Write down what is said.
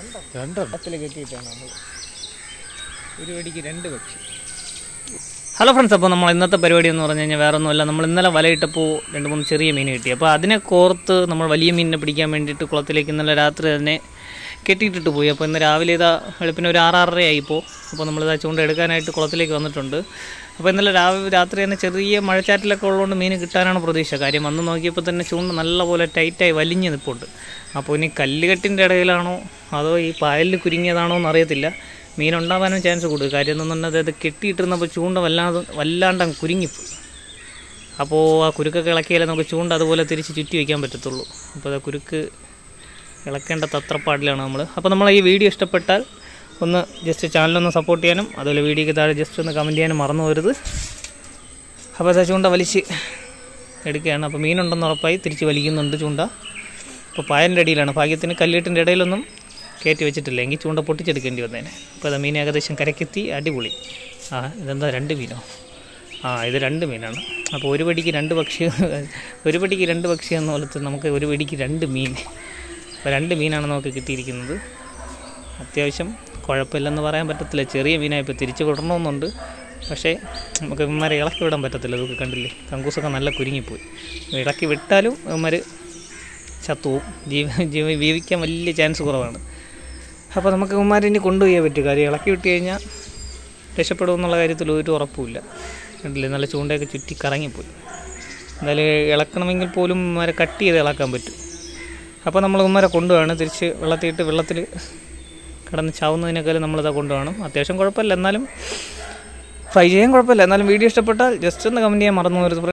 രണ്ടെണ്ണം കത്തിൽ കെട്ടിയിട്ടാണ് നമ്മൾ ഒരു വെടിക്ക് രണ്ട് പക്ഷി ഹലോ ഫ്രണ്ട്സ് അപ്പോൾ നമ്മൾ ഇന്നത്തെ പരിപാടി എന്ന് പറഞ്ഞു കഴിഞ്ഞാൽ വേറെ ഒന്നുമല്ല നമ്മൾ ഇന്നലെ വലയിട്ടപ്പോൾ രണ്ട് മൂന്ന് ചെറിയ മീൻ കിട്ടി അപ്പോൾ അതിനെ കോർത്ത് നമ്മൾ വലിയ മീനിനെ പിടിക്കാൻ വേണ്ടിയിട്ട് കുളത്തിലേക്ക് ഇന്നലെ രാത്രി തന്നെ കെട്ടിയിട്ടിട്ട് പോയി അപ്പോൾ ഇന്ന് രാവിലെ ഇതാ വെളുപ്പിന് ഒരു ആറാറര ആയിപ്പോൾ അപ്പോൾ നമ്മളിതാ ചൂണ്ട എടുക്കാനായിട്ട് കുളത്തിലേക്ക് വന്നിട്ടുണ്ട് അപ്പോൾ ഇന്നലെ രാവിലെ രാത്രി തന്നെ ചെറിയ മഴച്ചാറ്റിലൊക്കെ ഉള്ളതുകൊണ്ട് മീൻ കിട്ടാനാണ് പ്രതീക്ഷ കാര്യം വന്ന് നോക്കിയപ്പോൾ തന്നെ ചൂണ്ട നല്ലപോലെ ടൈറ്റായി വലിഞ്ഞ് നിൽപ്പുണ്ട് അപ്പോൾ ഇനി കല്ലുകെട്ടിൻ്റെ ഇടയിലാണോ അതോ ഈ പായലിൽ കുരുങ്ങിയതാണോ എന്നറിയത്തില്ല മീൻ ഉണ്ടാവാനും ചാൻസ് കൂടുതൽ കാര്യം എന്നുണ്ടെങ്കിൽ അത് കെട്ടിയിട്ടിരുന്നപ്പോൾ ചൂണ്ട വല്ലാതെ വല്ലാണ്ട് അങ്ങ് കുരുങ്ങിപ്പോയി അപ്പോൾ ആ കുരുക്കൊക്കെ ഇളക്കിയാലേ നമുക്ക് ചൂണ്ട അതുപോലെ തിരിച്ച് ചുറ്റി വയ്ക്കാൻ പറ്റത്തുള്ളൂ അപ്പോൾ അത് കുരുക്ക് ഇളക്കേണ്ട തത്രപ്പാടിലാണ് നമ്മൾ അപ്പോൾ നമ്മൾ ഈ വീഡിയോ ഇഷ്ടപ്പെട്ടാൽ ഒന്ന് ജസ്റ്റ് ചാനലൊന്ന് സപ്പോർട്ട് ചെയ്യാനും അതുപോലെ വീഡിയോയ്ക്ക് താഴെ ജസ്റ്റ് ഒന്ന് കമൻറ്റ് ചെയ്യാനും മറന്നു പോരുത് അപ്പോൾ അത് ചൂണ്ട വലിച്ച് എടുക്കുകയാണ് അപ്പോൾ മീനുണ്ടെന്ന് ഉറപ്പായി തിരിച്ച് വലിക്കുന്നുണ്ട് ചൂണ്ട അപ്പോൾ പായലിൻ്റെ അടിയിലാണ് ഭാഗ്യത്തിന് കല്ലിട്ടിൻ്റെ ഇടയിലൊന്നും കയറ്റി വെച്ചിട്ടില്ല എങ്കിൽ ചൂണ്ട പൊട്ടിച്ചെടുക്കേണ്ടി വന്നേനെ അപ്പോൾ അത് മീൻ ഏകദേശം കരക്കെത്തി അടിപൊളി ആ ഇതെന്താ രണ്ട് മീനോ ആ ഇത് രണ്ട് മീനാണ് അപ്പോൾ ഒരു പടിക്ക് രണ്ട് പക്ഷി ഒരു പടിക്ക് രണ്ട് പക്ഷി എന്ന പോലത്തെ നമുക്ക് ഒരു പടിക്ക് രണ്ട് മീൻ അപ്പോൾ രണ്ട് മീനാണ് നമുക്ക് കിട്ടിയിരിക്കുന്നത് അത്യാവശ്യം കുഴപ്പമില്ലെന്ന് പറയാൻ പറ്റത്തില്ല ചെറിയ മീനായി ഇപ്പോൾ തിരിച്ച് വിടണമെന്നുണ്ട് പക്ഷേ നമുക്ക് ഇവന്മാരെ ഇളക്കി വിടാൻ പറ്റത്തില്ല ഇതൊക്കെ കണ്ടില്ലേ കങ്കൂസൊക്കെ നല്ല കുരുങ്ങിപ്പോയി ഇളക്കി വിട്ടാലും ഇവന്മാർ ചത്തുവും ജീവ ജീവ ജീവിക്കാൻ വലിയ ചാൻസ് കുറവാണ് അപ്പോൾ നമുക്ക് ഇവന്മാരെ ഇനി കൊണ്ടുപോയേ പറ്റും കാര്യം ഇളക്കി വിട്ട് കഴിഞ്ഞാൽ രക്ഷപ്പെടുമെന്നുള്ള കാര്യത്തിൽ ഒരു ഉറപ്പുമില്ല കണ്ടില്ലേ നല്ല ചൂണ്ടയൊക്കെ ചുറ്റി കറങ്ങിപ്പോയി എന്തായാലും ഇളക്കണമെങ്കിൽ പോലും ഇവന്മാരെ കട്ട് ചെയ്ത് ഇളക്കാൻ പറ്റും അപ്പോൾ നമ്മൾ ഇവന്മാരെ കൊണ്ടുപോവാണ് തിരിച്ച് വെള്ളത്തിയിട്ട് വെള്ളത്തിൽ കിടന്ന് ചാവുന്നതിനേക്കാളും നമ്മളിതാ കൊണ്ടുപോകണം അത്യാവശ്യം കുഴപ്പമില്ല എന്നാലും ഫ്രൈ ചെയ്യാൻ കുഴപ്പമില്ല എന്നാലും വീഡിയോ ഇഷ്ടപ്പെട്ടാൽ ജസ്റ്റ് ഒന്ന് കമൻറ്റ് ചെയ്യാൻ മറന്നു പോകരുത്